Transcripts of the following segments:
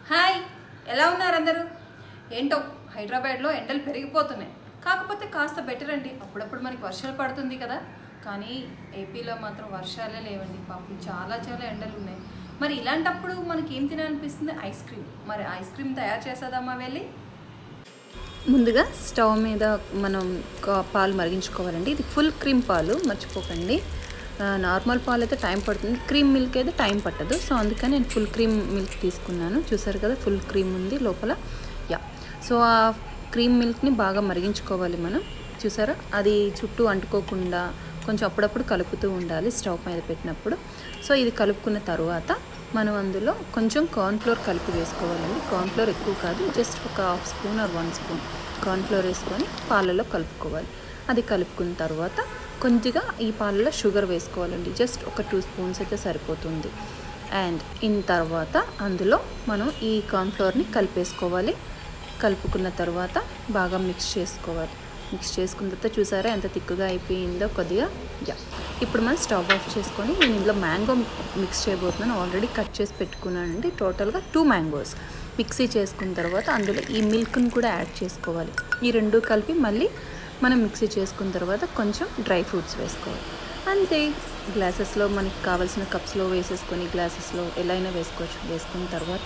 hi ఎలా ఉన్నారు అందరూ ఏంటో హైదరాబాద్లో ఎండలు పెరిగిపోతున్నాయి కాకపోతే కాస్త బెటర్ అండి అప్పుడప్పుడు మనకి వర్షాలు పడుతుంది కదా కానీ ఏపీలో మాత్రం వర్షాలే లేవండి పాపం చాలా చాలా ఎండలు ఉన్నాయి మరి ఇలాంటప్పుడు మనకి ఏం తినాలనిపిస్తుంది ఐస్ క్రీమ్ మరి ఐస్ క్రీమ్ తయారు చేసేద్దామా వెళ్ళి ముందుగా స్టవ్ మీద మనం కా- పాలు మరిగించుకోవాలండి ఇది ఫుల్ క్రీమ్ పాలు మర్చిపోకండి ఆ, నార్మల్ పాలు అయితే టైం పడుతుంది క్రీమ్ మిల్క్ అయితే టైం పట్టదు సో అందుకని నేను ఫుల్ క్రీమ్ మిల్క్ తీసుకున్నాను చూసారు కదా ఫుల్ క్రీమ్ ఉంది లోపల యా సో ఆ క్రీమ్ మిల్క్ని బాగా మరిగించుకోవాలి మనం చూసారా అది చుట్టూ అంటుకోకుండా కొంచెం అప్పుడప్పుడు కలుపుతూ ఉండాలి స్టవ్ మీద పెట్టినప్పుడు సో ఇది కలుపుకున్న తర్వాత మనం అందులో కొంచెం కార్న్ఫ్లోర్ కలిపి వేసుకోవాలండి కార్న్ఫ్లోర్ ఎక్కువ కాదు జస్ట్ ఒక half spoon or one spoon cornflour వేసుకొని పాలలో కలుపుకోవాలి అది కలుపుకున్న తర్వాత కొద్దిగా ఈ పాలలో షుగర్ వేసుకోవాలండి జస్ట్ ఒక టూ స్పూన్స్ అయితే సరిపోతుంది అండ్ ఇన్ తర్వాత అందులో మనం ఈ కార్న్ఫ్లోర్ని కలిపేసుకోవాలి కలుపుకున్న తర్వాత బాగా మిక్స్ చేసుకోవాలి మిక్స్ చేసుకున్న తర్వాత చూసారా ఎంత తిక్కుగా అయిపోయిందో కొద్దిగా యా ఇప్పుడు మనం స్టవ్ ఆఫ్ చేసుకొని నేను ఇందులో మ్యాంగో మిక్స్ చేయబోతున్నాను ఆల్రెడీ కట్ చేసి పెట్టుకున్నానండి టోటల్గా టూ మ్యాంగోస్ మిక్సీ చేసుకున్న తర్వాత అందులో ఈ మిల్క్ని కూడా యాడ్ చేసుకోవాలి ఈ రెండు కలిపి మళ్ళీ మనం మిక్సీ చేసుకున్న తర్వాత కొంచెం డ్రై ఫ్రూట్స్ వేసుకోవాలి అంతే గ్లాసెస్లో మనకి కావాల్సిన కప్స్లో వేసేసుకొని గ్లాసెస్లో ఎలా అయినా వేసుకోవచ్చు వేసుకున్న తర్వాత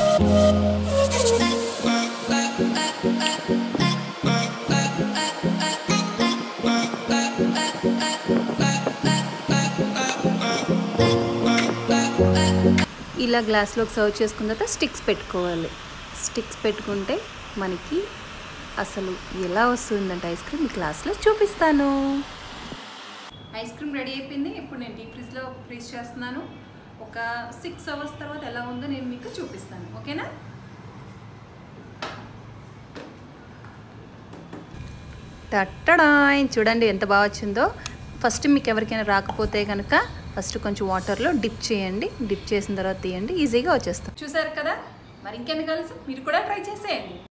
ఇలా గ్లాస్లోకి సర్వ్ చేసుకున్న తర్వాత స్టిక్స్ పెట్టుకోవాలి స్టిక్స్ పెట్టుకుంటే మనకి అసలు ఎలా వస్తుందంటే ఐస్ క్రీమ్ ఈ గ్లాస్లో చూపిస్తాను ఐస్ క్రీమ్ రెడీ అయిపోయింది ఇప్పుడు నేను డీప్ ఫ్రిడ్జ్లో ఫ్రీజ్ చేస్తున్నాను ఒక సిక్స్ అవర్స్ తర్వాత ఎలా ఉందో నేను మీకు చూపిస్తాను ఓకేనా టట్టడాయ్ చూడండి ఎంత బాగా వచ్చిందో ఫస్ట్ మీకు ఎవరికైనా రాకపోతే కనుక ఫస్ట్ కొంచెం వాటర్లో డిప్ చేయండి డిప్ చేసిన తర్వాత తీయండి ఈజీగా వచ్చేస్తాం చూసారు కదా మరి ఇంకెన్ని కలిసి మీరు కూడా ట్రై చేసేయండి